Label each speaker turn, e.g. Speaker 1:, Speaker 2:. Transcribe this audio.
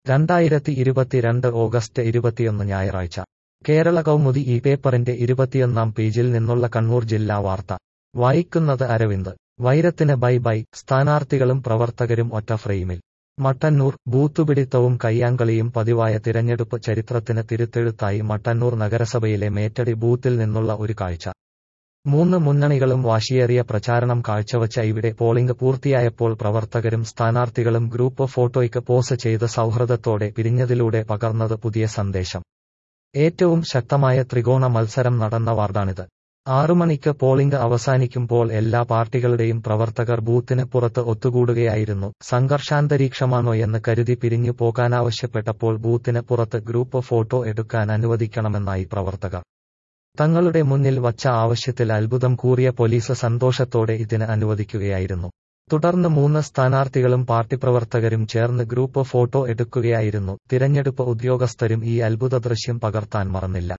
Speaker 1: രണ്ടായിരത്തി ഇരുപത്തിരണ്ട് ഓഗസ്റ്റ് ഇരുപത്തിയൊന്ന് ഞായറാഴ്ച കേരള കൗമുദി ഈ പേപ്പറിന്റെ ഇരുപത്തിയൊന്നാം പേജിൽ നിന്നുള്ള കണ്ണൂർ ജില്ലാ വാർത്ത വായിക്കുന്നത് അരവിന്ദ് വൈരത്തിന് ബൈ ബൈ സ്ഥാനാർത്ഥികളും പ്രവർത്തകരും ഒറ്റ ഫ്രെയിമിൽ മട്ടന്നൂർ ബൂത്തുപിടിത്തവും കയ്യാങ്കളിയും പതിവായ തിരഞ്ഞെടുപ്പ് ചരിത്രത്തിന് തിരുത്തെഴുത്തായി മട്ടന്നൂർ നഗരസഭയിലെ മേറ്റടി ബൂത്തിൽ നിന്നുള്ള ഒരു കാഴ്ച മൂന്ന് മുന്നണികളും വാശിയേറിയ പ്രചാരണം കാഴ്ചവച്ച ഇവിടെ പോളിംഗ് പൂർത്തിയായപ്പോൾ പ്രവർത്തകരും സ്ഥാനാർത്ഥികളും ഗ്രൂപ്പ് ഫോട്ടോയ്ക്ക് പോസ് ചെയ്ത് സൗഹൃദത്തോടെ പിരിഞ്ഞതിലൂടെ പകർന്നത് പുതിയ സന്ദേശം ഏറ്റവും ശക്തമായ ത്രികോണ മത്സരം നടന്ന വാർഡാണിത് ആറുമണിക്ക് പോളിംഗ് അവസാനിക്കുമ്പോൾ എല്ലാ പാർട്ടികളുടെയും പ്രവർത്തകർ ബൂത്തിന് പുറത്ത് ഒത്തുകൂടുകയായിരുന്നു സംഘർഷാന്തരീക്ഷമാണോയെന്ന് കരുതി പിരിഞ്ഞു പോകാനാവശ്യപ്പെട്ടപ്പോൾ ബൂത്തിന് പുറത്ത് ഗ്രൂപ്പ് ഫോട്ടോ എടുക്കാൻ അനുവദിക്കണമെന്നായി പ്രവർത്തകർ തങ്ങളുടെ മുന്നിൽ വച്ച ആവശ്യത്തിൽ അത്ഭുതം കൂറിയ പോലീസ് സന്തോഷത്തോടെ ഇതിന് അനുവദിക്കുകയായിരുന്നു തുടർന്ന് മൂന്ന് സ്ഥാനാർത്ഥികളും പാർട്ടി പ്രവർത്തകരും ചേർന്ന് ഗ്രൂപ്പ് ഫോട്ടോ എടുക്കുകയായിരുന്നു തിരഞ്ഞെടുപ്പ് ഉദ്യോഗസ്ഥരും ഈ അത്ഭുത ദൃശ്യം പകർത്താൻ മറന്നില്ല